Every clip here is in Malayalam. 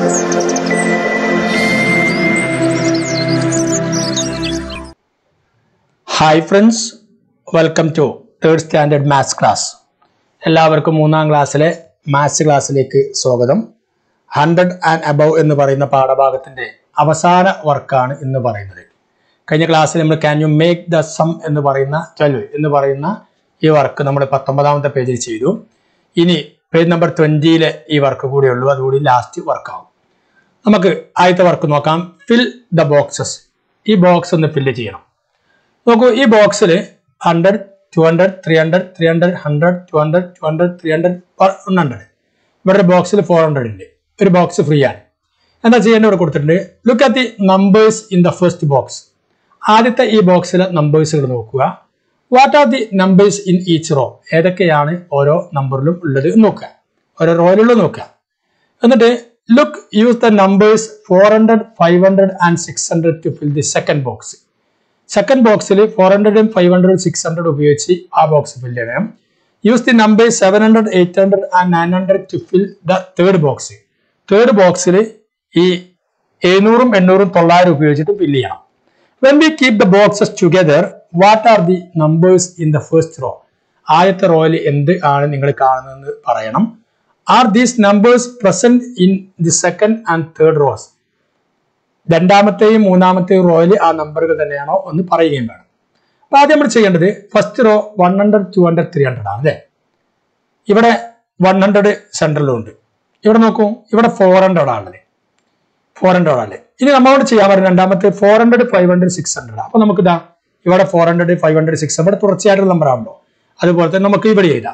hi friends welcome to third standard maths class എല്ലാവർക്കും മൂന്നാം ക്ലാസ്സിലെ മാത്സ് ക്ലാസ്സിലേക്ക് സ്വാഗതം ഹൺഡ്രഡ് ആൻഡ് അബവ് എന്ന് പറയുന്ന പാഠഭാഗത്തിന്റെ അവസാന വർക്കാണ് ഇന്ന് പറയുന്നത് കഴിഞ്ഞ ക്ലാസ്സിൽ നമ്മൾ can you make the sum എന്ന് പറയുന്ന ട്വൽവ് എന്ന് പറയുന്ന ഈ വർക്ക് നമ്മൾ പത്തൊമ്പതാമത്തെ പേജിൽ ചെയ്തു ഇനി പേജ് നമ്പർ ട്വന്റിയിലെ ഈ വർക്ക് കൂടെ ഉള്ളൂ അതുകൂടി ലാസ്റ്റ് വർക്കാവും നമുക്ക് ആദ്യത്തെ വർക്ക് നോക്കാം ഫിൽ ദ ബോക്സസ് ഈ ബോക്സ് ഒന്ന് ഫില്ല് ചെയ്യണം നോക്കൂ ഈ ബോക്സിൽ hundred two hundred three hundred three hundred hundred two hundred two hundred three hundred one hundred ഇവിടെ ബോക്സിൽ ഫോർ ഹൺഡ്രഡ് ഉണ്ട് ഒരു ബോക്സ് ഫ്രീ ആണ് എന്താ ചെയ്യേണ്ടത് ഇവിടെ കൊടുത്തിട്ടുണ്ട് look at the numbers in the first box ആദ്യത്തെ ഈ ബോക്സിലെ നമ്പേഴ്സുകൾ നോക്കുക what are the numbers in each row ഏതൊക്കെയാണ് ഓരോ നമ്പറിലും ഉള്ളത് എന്ന് നോക്കുക ഓരോ റോയിലുള്ള നോക്കുക എന്നിട്ട് look use the numbers four hundred five hundred and six hundred to fill the second box second ബോക്സിൽ ഫോർ ഹൺഡ്രഡും ഫൈവ് ഹൺഡ്രഡ് സിക്സ് ഹൺഡ്രഡ് ഉപയോഗിച്ച് ആ ബോക്സ് ഫിൽ ചെയ്യണം use the number seven hundred eight hundred and nine hundred to fill the third box third ബോക്സിൽ ഈ എഴുന്നൂറും എണ്ണൂറും തൊള്ളായിരം ഉപയോഗിച്ചിട്ട് ഫിൽ ചെയ്യണം when we keep the boxes together what are the numbers in the first raw ആദ്യത്തെ റോയിൽ എന്ത് ആണ് നിങ്ങൾ കാണുന്നതെന്ന് പറയണം are these numbers present in the second and third rows രണ്ടാമത്തെയും മൂന്നാമത്തെയും റോയിൽ ആ നമ്പറുകൾ തന്നെയാണോ എന്ന് പറയുകയും വേണം അപ്പൊ ആദ്യം നമ്മൾ ചെയ്യേണ്ടത് first row one hundred two hundred three hundred ആണ് അല്ലേ ഇവിടെ വൺ ഹൺഡ്രഡ് സെൻട്രലും ഉണ്ട് ഇവിടെ നോക്കൂ ഇവിടെ ഫോർ ഹൺഡ്രഡ് ആണല്ലേ ഫോർ ഹൺഡ്രഡ് ആണ് ഇനി നമ്മളോട് ചെയ്യാൻ പറയുന്നത് രണ്ടാമത്തെ four hundred five hundred six hundred അപ്പൊ നമുക്ക് ഇതാ ഇവിടെ four hundred five hundred six ഇവിടെ തുടർച്ചയായിട്ടുള്ള നമ്പർ ആണല്ലോ അതുപോലെ തന്നെ നമുക്ക് ഇവിടെ എഴുതാം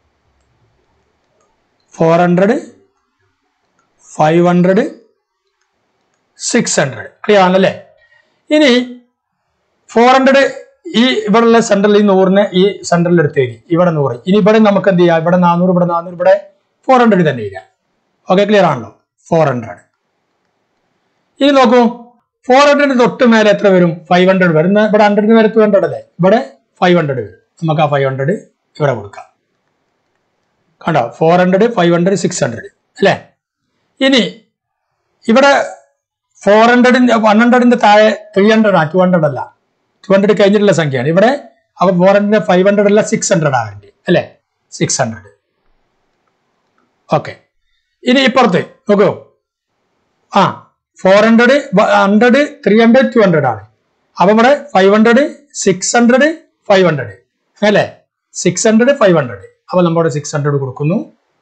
four hundred five hundred six hundred clear ആണല്ലേ ഇനി ഫോർ ഹൺഡ്രഡ് ഈ ഇവിടെയുള്ള സെൻട്രൽ ഈ നൂറിനെ ഈ സെൻട്രലിൽ എടുത്ത് എഴുതി ഇവിടെ നൂറ് ഇനി ഇവിടെ നമുക്ക് എന്ത് ചെയ്യാം ഇവിടെ നാനൂറ് ഇവിടെ നാനൂറ് ഇവിടെ ഫോർ ഹൺഡ്രഡ് തന്നെ എഴുതാം ഓക്കെ ക്ലിയർ ആണല്ലോ ഫോർ ഹൺഡ്രഡ് ഇനി നോക്കൂ ഫോർ ഹൺഡ്രഡ് തൊട്ട് മേലെ എത്ര വരും ഫൈവ് ഹൺഡ്രഡ് വരും എന്നാ ഇവിടെ ഹൺഡ്രഡിന് വരെ ടു ഹൺഡ്രഡ് അല്ലേ ഇവിടെ ഫൈവ് ഹൺഡ്രഡ് വരും നമുക്ക് ആ ഫൈവ് ഹൺഡ്രഡ് ഇവിടെ കൊടുക്കാം കണ്ടോ four hundred five hundred six hundred അല്ലേ ഇനി ഇവിടെ ഫോർ ഹൺഡ്രഡിന്റെ വൺ ഹൺഡ്രഡിന്റെ താഴെ ത്രീ ഹൺഡ്രഡ് ആ ടു ഹൺഡ്രഡ് അല്ല ടു ഹൺഡ്രഡ് കഴിഞ്ഞിട്ടുള്ള സംഖ്യയാണ് ഇവിടെ അപ്പൊ ഫോർ ഹൺഡ്രഡ് ഫൈവ് ഹൺഡ്രഡ് അല്ല സിക്സ് ഹൺഡ്രഡ് ആകേണ്ടി അല്ലേ സിക്സ് ഹൺഡ്രഡ് ഓക്കെ ഇനി ഇപ്പുറത്ത് നോക്കൂ ആ four hundred hundred three hundred two hundred ആണ് അപ്പൊ ഇവിടെ five hundred six hundred five hundred അല്ലേ സിക്സ് ഹൺഡ്രഡ് ഫൈവ് ഹൺഡ്രഡ് അപ്പൊ നമ്മുടെ സിക്സ് ഹൺഡ്രഡ് കൊടുക്കുന്നു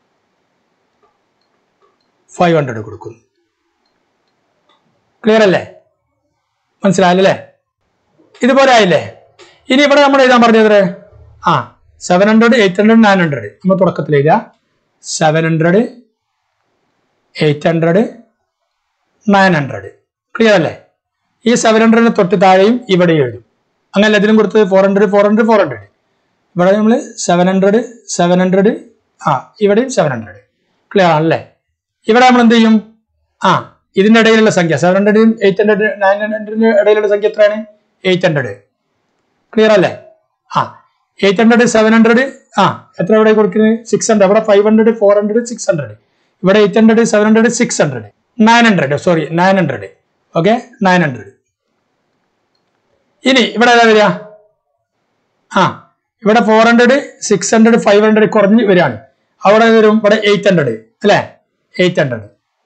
ഫൈവ് ഹൺഡ്രഡ് കൊടുക്കുന്നു ക്ലിയർ അല്ലേ മനസ്സിലായല്ലേ ഇതുപോലെ ആയില്ലേ ഇനി ഇവിടെ നമ്മൾ എഴുതാൻ പറഞ്ഞത് ആ seven hundred eight hundred nine hundred നമ്മൾ തുടക്കത്തിൽ എഴുതുക seven hundred eight hundred nine hundred clear അല്ലേ ഈ സെവൻ ഹൺഡ്രഡിന് തൊട്ട് താഴെയും ഇവിടെ എഴുതും അങ്ങനെ ഇതിലും കൊടുത്തത് four hundred four hundred four hundred ഇവിടെ നമ്മൾ സെവൻ ഹൺഡ്രഡ് സെവൻ ഹൺഡ്രഡ് ആ ഇവിടെയും സെവൻ ഹൺഡ്രഡ് ക്ലിയർ ആണല്ലേ ഇവിടെ നമ്മൾ എന്ത് ചെയ്യും ആ ഇതിന്റെ ഇടയിലുള്ള സംഖ്യ സെവൻ ഹൺഡ്രഡിനും എയ്റ്റ് ഹൺഡ്രഡ് നയൻ ഹൺഡ്രഡിന് ഇടയിലുള്ള സംഖ്യ എത്രയാണ് എയ്റ്റ് ഹൺഡ്രഡ് ക്ലിയർ അല്ലേ ആ എയ്റ്റ് ഹൺഡ്രഡ് സെവൻ ഹൺഡ്രഡ് ആ എത്ര ഇവിടെ കൊടുക്കുന്നത് സിക്സ് ഹൺഡ്രഡ് ഇവിടെ five hundred four hundred six hundred ഇവിടെ eight hundred seven hundred six hundred nine hundred sorry nine hundred okay nine hundred ഇനി ഇവിടെ ഏതാ വരിക ആ ഇവിടെ four hundred six hundred five hundred കുറഞ്ഞ് വരികയാണ് അവിടെ വരും ഇവിടെ എയ്റ്റ് ഹൺഡ്രഡ് അല്ലേ എയ്റ്റ് ഹൺഡ്രഡ്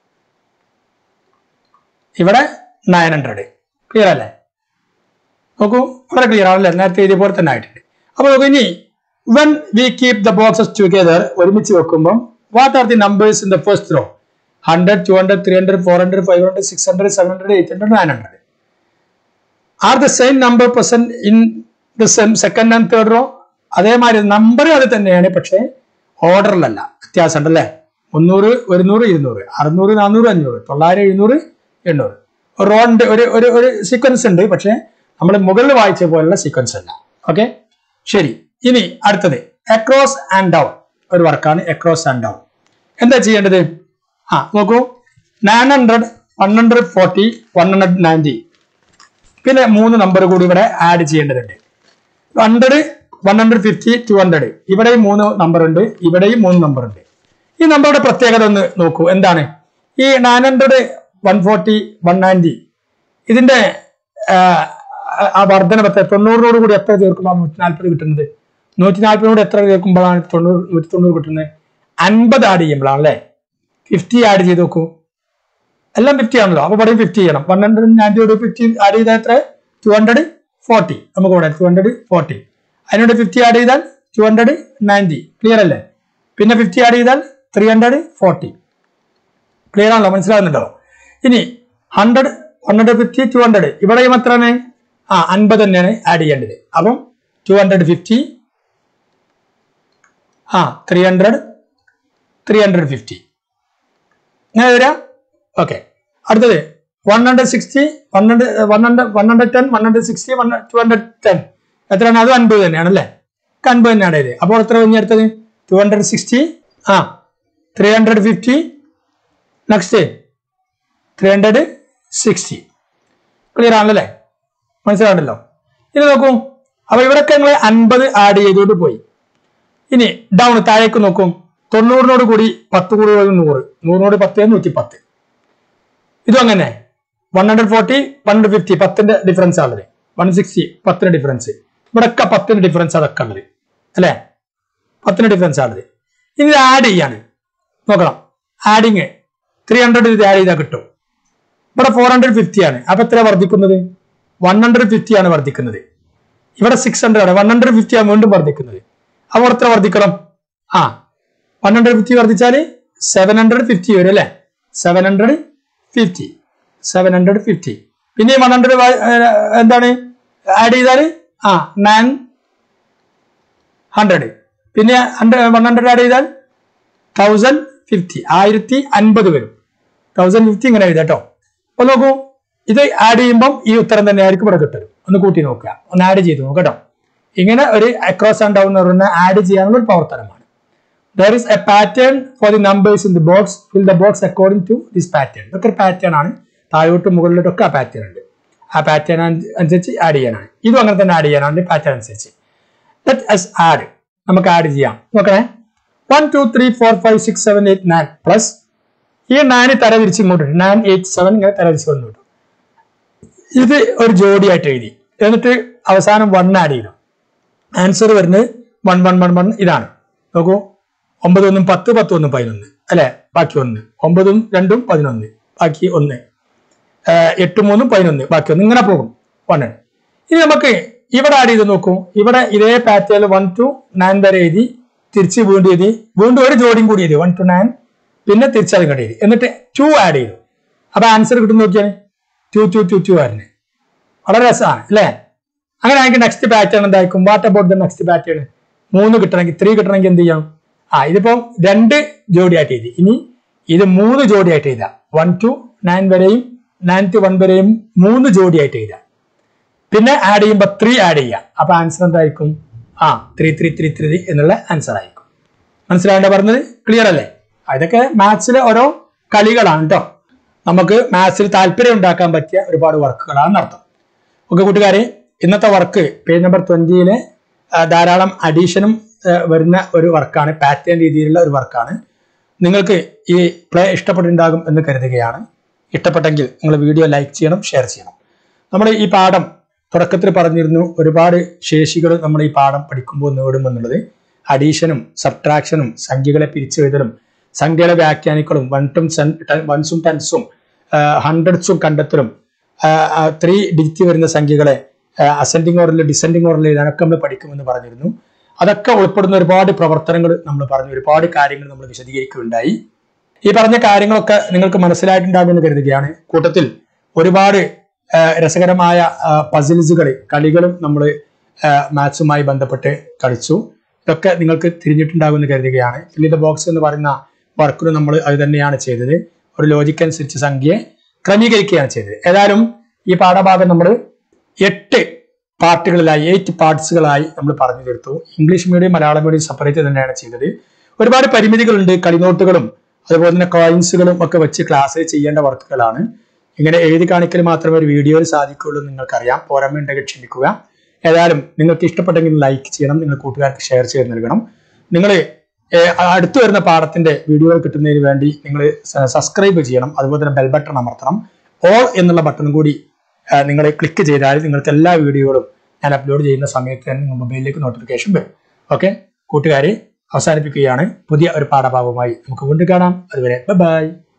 ഇവിടെ നയൻ ഹൺഡ്രഡ് ക്ലിയർ അല്ലേ നോക്കൂ വളരെ ക്ലിയർ ആണല്ലേ നേരത്തെ എഴുതിയ പോലെ തന്നെ ആയിട്ടുണ്ട് അപ്പൊ നോക്കൂ ഇനി when we keep the boxes together ഒരുമിച്ച് വെക്കുമ്പോൾ what are the numbers in the first row hundred two hundred three hundred four hundred five hundred six hundred seven hundred eight hundred nine hundred are the same number present in the second and third row അതേമാതിരി നമ്പർ അത് തന്നെയാണ് പക്ഷേ ഓർഡറിലല്ല വ്യത്യാസം ഉണ്ടല്ലേ മുന്നൂറ് ഒരുന്നൂറ് ഇരുന്നൂറ് അറുന്നൂറ് നാനൂറ് അഞ്ഞൂറ് തൊള്ളായിരം എഴുന്നൂറ് എണ്ണൂറ് ഒരു റോ ഉണ്ട് ഒരു ഒരു ഒരു സീക്വൻസ് ഉണ്ട് പക്ഷേ നമ്മൾ മുകളിൽ വായിച്ച പോലുള്ള സീക്വൻസ് അല്ല ഓക്കെ ശരി ഇനി അടുത്തത് അക്രോസ് ആൻഡ് ഡൗൺ ഒരു വർക്കാണ് അക്രോസ് ആൻഡ് ഡൗൺ എന്താ ചെയ്യേണ്ടത് ആ നോക്കൂ nine hundred one hundred forty one hundred ninety പിന്നെ മൂന്ന് നമ്പർ കൂടി ഇവിടെ ആഡ് ചെയ്യേണ്ടതുണ്ട് hundred one hundred fifty two hundred ഇവിടെയും മൂന്ന് നമ്പർ ഉണ്ട് ഇവിടെയും മൂന്ന് നമ്പർ ഉണ്ട് ഈ നമ്പറുടെ പ്രത്യേകത ഒന്ന് നോക്കൂ എന്താണ് ഈ nine hundred one forty one ninety ഇതിന്റെ ആ, ആ വർധന എത്ര തൊണ്ണൂറിനോട് കൂടി എത്ര ചേർക്കുമ്പോൾ നൂറ്റി നാൽപ്പത് കിട്ടുന്നത് നൂറ്റി നാൽപ്പതിനോട് എത്ര ചേർക്കുമ്പോഴാണ് തൊണ്ണൂറ് നൂറ്റി തൊണ്ണൂറ് കിട്ടുന്നത് അൻപത് ആഡ് ചെയ്യുമ്പോഴാണ് അല്ലേ ഫിഫ്റ്റി ആഡ് ചെയ്ത് നോക്കൂ എല്ലാം ഫിഫ്റ്റി ആണല്ലോ അപ്പൊ പറയും ഫിഫ്റ്റി ചെയ്യണം വൺ ഹൺഡ്രഡ് നയൻറ്റിയോട് ഫിഫ്റ്റി ആഡ് ചെയ്താൽ എത്ര ടു ഹൺഡ്രഡ് ഫോർട്ടി നമുക്ക് ഇവിടെ ടു ഹൺഡ്രഡ് ഫോർട്ടി അതിനോട് ഫിഫ്റ്റി ആഡ് ചെയ്താൽ ടു ഹൺഡ്രഡ് നയൻറ്റി ക്ലിയർ അല്ലേ പിന്നെ ഫിഫ്റ്റി ആഡ് ചെയ്താൽ ത്രീ ഹൺഡ്രഡ് ഫോർട്ടി ക്ലിയർ ആണല്ലോ മനസ്സിലാകുന്നുണ്ടോ ഇനി hundred one hundred fifty two hundred ഇവിടെയും എത്രയാണ് ആ അൻപത് തന്നെയാണ് ആഡ് ചെയ്യേണ്ടത് അപ്പം ടു ഹൺഡ്രഡ് ഫിഫ്റ്റി ആ three hundred three hundred fifty ഇങ്ങനെ വരാം ഓക്കെ അടുത്തത് one hundred sixty one hundred one hundred one hundred ten one hundred sixty one two hundred ten എത്രയാണ് അത് അൻപത് തന്നെയാണ് അല്ലേ അൻപത് തന്നെയാണ് ഇത് അപ്പോൾ എത്ര കഴിഞ്ഞ് അടുത്തത് ടു ഹൺഡ്രഡ് സിക്സ്റ്റി ആ three hundred fifty next three hundred sixty clear ആണല്ലേ മനസ്സിലാണല്ലോ ഇനി നോക്കൂ അപ്പൊ ഇവിടൊക്കെ നിങ്ങൾ അൻപത് ആഡ് ചെയ്തോണ്ട് പോയി ഇനി ഡൗൺ താഴേക്ക് നോക്കും തൊണ്ണൂറിനോട് കൂടി പത്ത് കൂടി പോയി നൂറ് നൂറിനോട് പത്ത് നൂറ്റി പത്ത് ഇതും അങ്ങനെ one hundred forty one hundred fifty പത്തിന്റെ ഡിഫറൻസ് ആണത് വൺ സിക്സ്റ്റി പത്തിന് ഡിഫറൻസ് ഇവിടൊക്കെ പത്തിന് ഡിഫറൻസ് അതൊക്കെ ഉള്ളത് അല്ലേ പത്തിന് ഡിഫറൻസ് ആണത് ഇനി ഇത് ആഡ് ചെയ്യാണ് നോക്കണം ആഡിങ് ത്രീ ഹൺഡ്രഡ് ഇത് ആഡ് ചെയ്താൽ കിട്ടും ഇവിടെ ഫോർ ഹൺഡ്രഡ് ഫിഫ്റ്റി ആണ് അപ്പൊ എത്ര വർദ്ധിക്കുന്നത് വൺ ഹൺഡ്രഡ് ഫിഫ്റ്റി ആണ് വർദ്ധിക്കുന്നത് ഇവിടെ സിക്സ് ഹൺഡ്രഡ് ആണ് വൺ ഹൺഡ്രഡ് ഫിഫ്റ്റി ആണ് വീണ്ടും വർദ്ധിക്കുന്നത് അപ്പോൾ എത്ര വർദ്ധിക്കണം ആ വൺ ഹൺഡ്രഡ് ഫിഫ്റ്റി വർദ്ധിച്ചാൽ സെവൻ ഹൺഡ്രഡ് ഫിഫ്റ്റി വരും അല്ലേ seven hundred fifty seven hundred fifty പിന്നെ വൺ ഹൺഡ്രഡ് എന്താണ് ആഡ് ചെയ്താൽ ആ നയൻ ഹൺഡ്രഡ് പിന്നെ ഹൺഡ്രഡ് വൺ ഹൺഡ്രഡ് ആഡ് ചെയ്താൽ തൗസൻഡ് ഫിഫ്റ്റി ആയിരത്തി അൻപത് വരും തൗസൻഡ് ഫിഫ്റ്റി ഇങ്ങനെ എഴുതാം കേട്ടോ അപ്പൊ നോക്കൂ ഇത് ആഡ് ചെയ്യുമ്പം ഈ ഉത്തരം തന്നെ ആയിരിക്കും ഇവിടെ കിട്ടും ഒന്ന് കൂട്ടി നോക്കുക ഒന്ന് ആഡ് ചെയ്ത് നോക്കുക കേട്ടോ ഇങ്ങനെ ഒരു അക്രോസ് ആൻഡ് ഡൗൺ എന്ന് പറയുന്ന ആഡ് ചെയ്യാനുള്ള ഒരു പ്രവർത്തനമാണ് there is a pattern for the numbers in the box fill the box according to this pattern ഇതൊക്കെ ഒരു പാറ്റേൺ ആണ് താഴോട്ടും മുകളിലോട്ടൊക്കെ ആ പാറ്റേൺ ഉണ്ട് ആ പാറ്റേൺ അനുസരിച്ച് ആഡ് ചെയ്യാനാണ് ഇതും അങ്ങനെ തന്നെ ആഡ് ചെയ്യാനാണ് പാറ്റേൺ അനുസരിച്ച് ലെറ്റ് എസ് ആഡ് നമുക്ക് ആഡ് ചെയ്യാം നോക്കണേ one two three four five six seven eight nine plus ഈ നയന് തര തിരിച്ച് ഇങ്ങോട്ട് നയൻ എയ്റ്റ് സെവൻ ഇങ്ങനെ തര തിരിച്ച് വന്നു ഇത് ഒരു ജോഡിയായിട്ട് എഴുതി എന്നിട്ട് അവസാനം വൺ ആഡ് ചെയ്തു ആൻസർ വരുന്നത് വൺ വൺ വൺ വൺ ഇതാണ് നോക്കൂ ഒമ്പത് ഒന്നും പത്ത് പത്ത് ഒന്നും പതിനൊന്ന് അല്ലെ ബാക്കി ഒന്ന് ഒമ്പതും രണ്ടും പതിനൊന്ന് ബാക്കി ഒന്ന് ഏർ എട്ട് മൂന്നും പതിനൊന്ന് ബാക്കി ഒന്ന് ഇങ്ങനെ പോകും വൺ ഇനി നമുക്ക് ഇവിടെ ആഡ് ചെയ്ത് നോക്കൂ ഇവിടെ ഇതേ പാറ്റേണിൽ വൺ ടു നയൻ വരെ എഴുതി തിരിച്ച് വീണ്ടും എഴുതി വീണ്ടും ഒരു ജോഡിയും കൂടി എഴുതി വൺ ടു നയൻ പിന്നെ തിരിച്ചത് ഇങ്ങോട്ട് എഴുതി എന്നിട്ട് ടു ആഡ് ചെയ്തു അപ്പൊ ആൻസർ കിട്ടും നോക്കിയാൽ ടു ടു ടു ടു ആയിരുന്നു വളരെ രസമാണ് അല്ലേ അങ്ങനെ ആണെങ്കിൽ നെക്സ്റ്റ് പാറ്റേൺ എന്തായിരിക്കും what about the next pattern മൂന്ന് കിട്ടണമെങ്കിൽ ത്രീ കിട്ടണമെങ്കിൽ എന്ത് ചെയ്യാം ആ ഇതിപ്പം രണ്ട് ജോഡിയായിട്ട് എഴുതി ഇനി ഇത് മൂന്ന് ജോഡിയായിട്ട് എഴുതാം വൺ ടു നയൻ വരെയും നയൻ ടു വൺ വരെയും മൂന്ന് ജോഡിയായിട്ട് എഴുതാം പിന്നെ ആഡ് ചെയ്യുമ്പോൾ ത്രീ ആഡ് ചെയ്യാം അപ്പൊ ആൻസർ എന്തായിരിക്കും ആ ത്രീ ത്രീ ത്രീ ത്രീ എന്നുള്ള ആൻസർ ആയിരിക്കും മനസ്സിലാവേണ്ട പറഞ്ഞത് ക്ലിയർ അല്ലേ ആ, ഇതൊക്കെ മാത്സിലെ ഓരോ കളികളാണ് കേട്ടോ നമുക്ക് മാത്സിൽ താല്പര്യം ഉണ്ടാക്കാൻ പറ്റിയ ഒരുപാട് വർക്കുകളാണ് അർത്ഥം ഓക്കെ കൂട്ടുകാരെ ഇന്നത്തെ വർക്ക് പേജ് നമ്പർ ട്വന്റിയിലെ ധാരാളം അഡീഷനും വരുന്ന ഒരു വർക്കാണ് പാറ്റേൺ രീതിയിലുള്ള ഒരു വർക്കാണ് നിങ്ങൾക്ക് ഈ പ്ലേ ഇഷ്ടപ്പെട്ടിട്ടുണ്ടാകും എന്ന് കരുതുകയാണ് ഇഷ്ടപ്പെട്ടെങ്കിൽ നിങ്ങൾ വീഡിയോ ലൈക്ക് ചെയ്യണം ഷെയർ ചെയ്യണം നമ്മുടെ ഈ പാഠം തുടക്കത്തിൽ പറഞ്ഞിരുന്നു ഒരുപാട് ശേഷികൾ നമ്മൾ ഈ പാഠം പഠിക്കുമ്പോൾ നേടുമെന്നുള്ളത് അഡീഷനും സബ്ട്രാക്ഷനും സംഖ്യകളെ പിരിച്ചെഴുതലും സംഖ്യകളെ വ്യാഖ്യാനിക്കലും വൺട്ടും വൺസും ടെൻസും ഹൺഡ്രഡ്സും കണ്ടെത്തലും ത്രീ ഡിജിറ്റ് വരുന്ന സംഖ്യകളെ അസെൻഡിങ് ഓർഡറിൽ ഡിസെൻഡിങ് ഓർഡറിൽ എഴുതാനൊക്കെ നമ്മൾ പഠിക്കുമെന്ന് പറഞ്ഞിരുന്നു അതൊക്കെ ഉൾപ്പെടുന്ന ഒരുപാട് പ്രവർത്തനങ്ങൾ നമ്മൾ പറഞ്ഞു ഒരുപാട് കാര്യങ്ങൾ നമ്മൾ വിശദീകരിക്കുകയുണ്ടായി ഈ പറഞ്ഞ കാര്യങ്ങളൊക്കെ നിങ്ങൾക്ക് മനസ്സിലായിട്ടുണ്ടാകുമെന്ന് കരുതുകയാണ് കൂട്ടത്തിൽ ഒരുപാട് ആ, രസകരമായ പസിൽസുകൾ കളികളും നമ്മൾ മാത്സുമായി ബന്ധപ്പെട്ട് കളിച്ചു ഇതൊക്കെ നിങ്ങൾക്ക് തിരിഞ്ഞിട്ടുണ്ടാകുമെന്ന് കരുതുകയാണ് ഫിൽ ദ ബോക്സ് എന്ന് പറയുന്ന വർക്കിന് നമ്മൾ അത് തന്നെയാണ് ചെയ്തത് ഒരു ലോജിക്ക് അനുസരിച്ച് സംഖ്യയെ ക്രമീകരിക്കുകയാണ് ചെയ്തത് ഏതായാലും ഈ പാഠഭാഗം നമ്മൾ എട്ട് പാർട്ടുകളിലായി എയ്റ്റ് പാർട്സുകളായി നമ്മൾ പറഞ്ഞു തീർത്തു English medium Malayalam medium separate തന്നെയാണ് ചെയ്തത് ഒരുപാട് പരിമിതികളുണ്ട് കളിനോട്ടുകളും അതുപോലെ തന്നെ കോയിൻസുകളും ഒക്കെ വെച്ച് ക്ലാസ്സിൽ ചെയ്യേണ്ട വർക്കുകളാണ് ഇങ്ങനെ എഴുതി കാണിക്കൽ മാത്രമേ ഒരു വീഡിയോയിൽ സാധിക്കുകയുള്ളൂ എന്ന് നിങ്ങൾക്കറിയാം പോരായ്മ ഉണ്ടെങ്കിൽ ക്ഷമിക്കുക ഏതായാലും നിങ്ങൾക്ക് ഇഷ്ടപ്പെട്ടെങ്കിൽ ലൈക്ക് ചെയ്യണം നിങ്ങൾ കൂട്ടുകാർക്ക് ഷെയർ ചെയ്ത് നൽകണം നിങ്ങൾ ഏർ അടുത്ത് വരുന്ന പാഠത്തിന്റെ വീഡിയോ കിട്ടുന്നതിന് വേണ്ടി നിങ്ങൾ സബ്സ്ക്രൈബ് ചെയ്യണം അതുപോലെ തന്നെ ബെൽ ബട്ടൺ അമർത്തണം ഓൾ എന്നുള്ള ബട്ടൺ കൂടി നിങ്ങൾ ക്ലിക്ക് ചെയ്താൽ നിങ്ങൾക്ക് എല്ലാ വീഡിയോകളും ഞാൻ അപ്ലോഡ് ചെയ്യുന്ന സമയത്ത് തന്നെ നിങ്ങളുടെ മൊബൈലിലേക്ക് നോട്ടിഫിക്കേഷൻ വരും ഓക്കെ കൂട്ടുകാരെ അവസാനിപ്പിക്കുകയാണ് പുതിയ ഒരു പാഠഭാഗവുമായി നമുക്ക് വീണ്ടും കാണാം അതുവരെ ബൈ